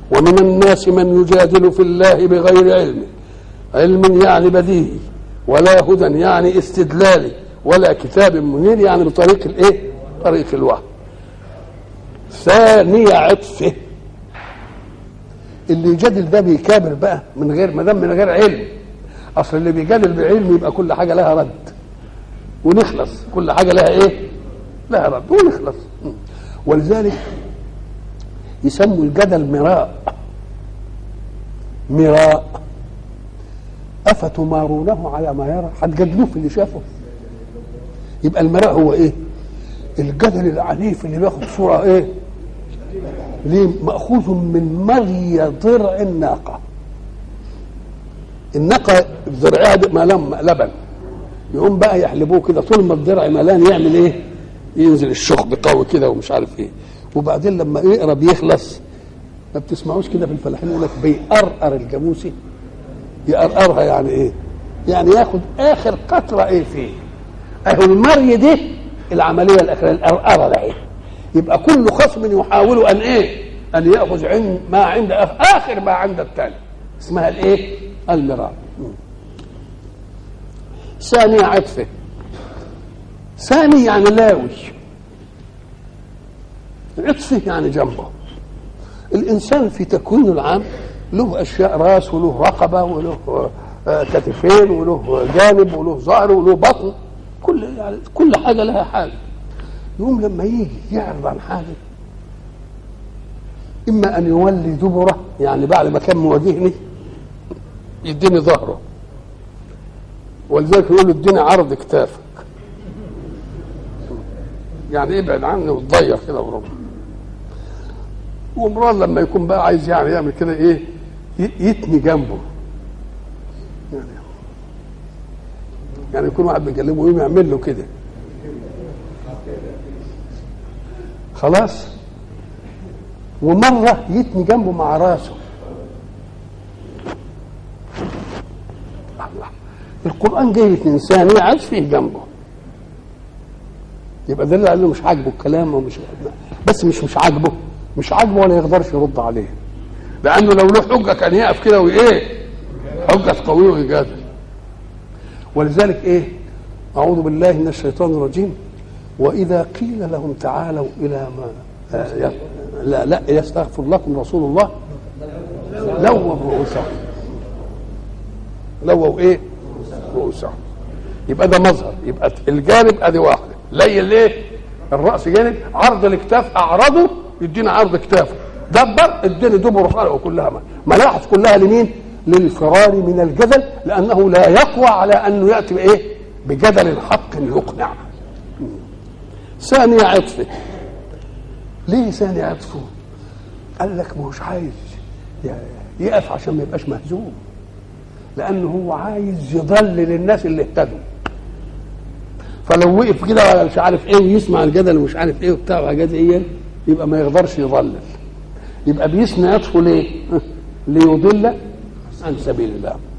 ومن الناس من يجادل في الله بغير علم علم يعني بديهي ولا هدى يعني استدلالي ولا كتاب منير يعني بطريق الايه طريق الوحي ثانية عطفه اللي يجادل ده بيكابر بقى من غير ما دام من غير علم اصل اللي بيجادل بعلم يبقى كل حاجه لها رد ونخلص كل حاجه لها ايه لها رد ونخلص ولذلك يسموا الجدل مراء مراء افتمارونه على ما يرى هتجادلوه في اللي شافه يبقى المراء هو ايه الجدل العنيف اللي بياخد صوره ايه ليه ماخوذ من مري ضرع الناقه الناقه ضرعها ملام لبن يقوم بقى يحلبوه كده طول ما الضرع ملان يعمل ايه ينزل الشخب قوي كده ومش عارف ايه وبعدين لما يقرب يخلص ما بتسمعوش كده في الفلاحين يقول لك بيقرقر الجاموسي يقرقرها يعني ايه يعني ياخد اخر قطره ايه فيه اهو المري دي العمليه الاخيره القرقره ده ايه يبقى كل خصم يحاول ان ايه ان ياخذ عند ما عند اخر ما عند الثاني اسمها الايه المراء ثاني عطفه ثاني يعني لاوي عطفه يعني جنبه الانسان في تكوينه العام له اشياء راس وله رقبه وله كتفين وله جانب وله ظهر وله بطن كل يعني كل حاجه لها حاجه يقوم لما يجي يعرض عن حاجه اما ان يولي دبره يعني بعد ما كان مواجهني يديني ظهره ولذلك يقول له اديني عرض كتافك يعني ابعد عني وتضيق كده وربنا ومرار لما يكون بقى عايز يعني يعمل كده ايه يتني جنبه يعني يعني يكون واحد بيكلمه يقوم يعمل له كده خلاص ومره يتني جنبه مع راسه الله القران جاي انسان عايز فيه جنبه يبقى ده اللي مش عاجبه الكلام ومش بس مش مش عاجبه مش عاجبه ولا يقدرش يرد عليه لانه لو له حجه كان يقف كده وايه حجه قويه ويجادل ولذلك ايه اعوذ بالله من الشيطان الرجيم واذا قيل لهم تعالوا الى ما آه لا لا يستغفر لكم رسول الله لووا رؤوسهم لووا ايه رؤوسهم يبقى ده مظهر يبقى الجانب ادي واحده ليل ليه الراس جانب عرض الاكتاف اعرضه يدينا عرض كتافه دبر اديني دبر خلقه كلها ملاحظ كلها لمين للفرار من الجدل لانه لا يقوى على انه ياتي بايه بجدل حق يقنع ثاني عطفه ليه ثاني عطفه قال لك مش عايز يقف عشان ما يبقاش مهزوم لانه هو عايز يضلل الناس اللي اهتدوا فلو وقف كده ولا مش عارف ايه ويسمع الجدل ومش عارف ايه وبتاع وحاجات ايه يبقى ما يقدرش يضلل يبقى بيسمع يطفو ليه؟ ليضل عن سبيل الله